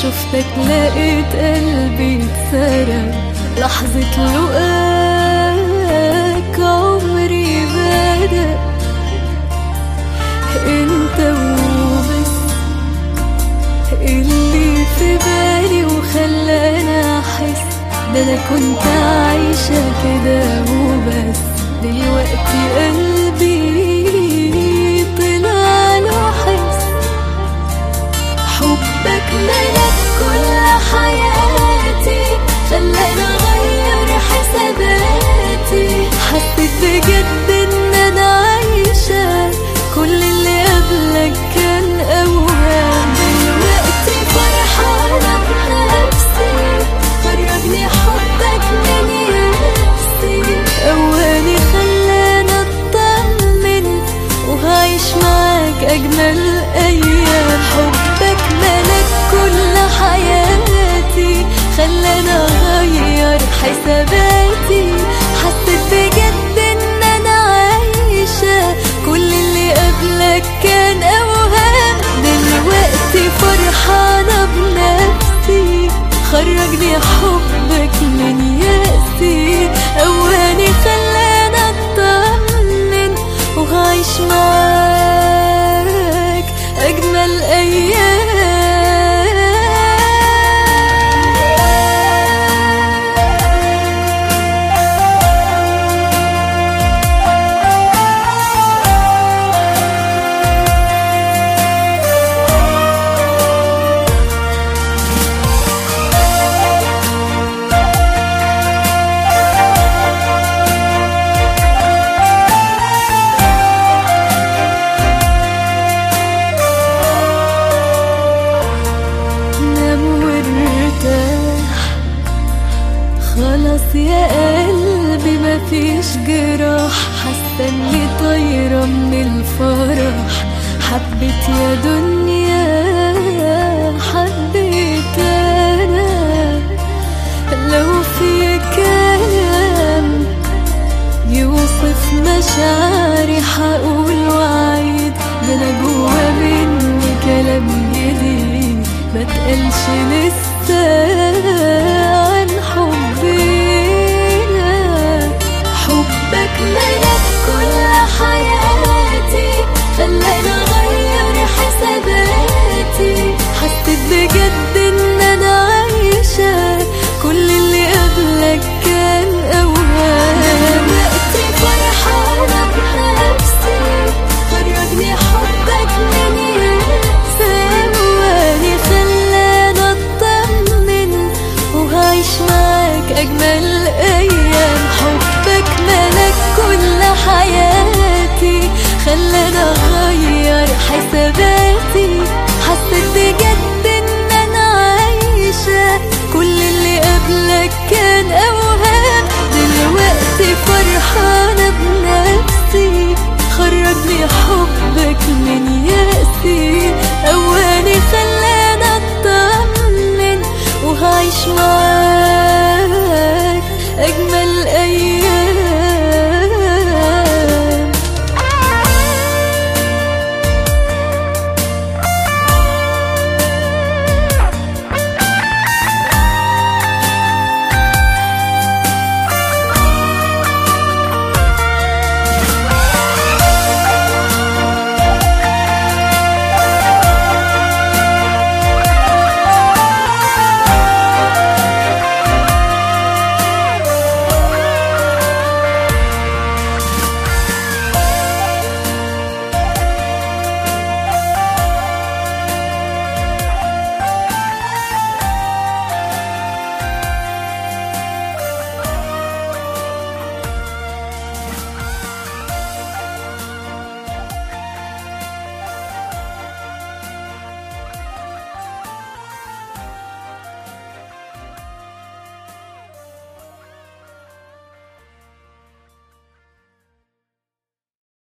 شفتك لقيت قلبي اتسرق لحظة لقاك عمري بدأ انت وبس اللي في بالي وخلاني احس ده انا كنت عايشة كده وبس دلوقتي قلبي طلع له حس حبك ملك كل حياتي خلاني اغير حساباتي حسيت بجد ان انا عايشة كل اللي قبلك كان اوهام دلوقتي فرحانة بنفسي فرجني حبك من يأسي اواني خلاني اطمن وهعيش معاك اجمل ايام حبك ملك كل حياتي خلاني اغير حساباتي حسيت بجد ان انا عايشة كل اللي قبلك كان اوهام دلوقتي فرحانة بنفسي خرجني حبك من يأسي اواني خلاني اطمن وهعيش معاك اجمل نام وارتاح خلاص يا قلبي مفيش جراح حاسه اني طايره من الفرح حبيت يا دنيا حبيت انا لو في كلام يوصف مشاعري حقول وعيد ده انا جوا مني كلام جديد ما تقلش لسه عن حبنا حبك ملك كل حياتي خلاني اغير حساباتي حسيت بجد ان انا عايشة كل اللي قبلك كان اوهام دلوقتي فرحانة بنفسي خرجني حبك من يأسي واني خلاني اطمن وهعيش معاك اجمل ايام حبك ملك كل حياتي خلاني اغير حساباتي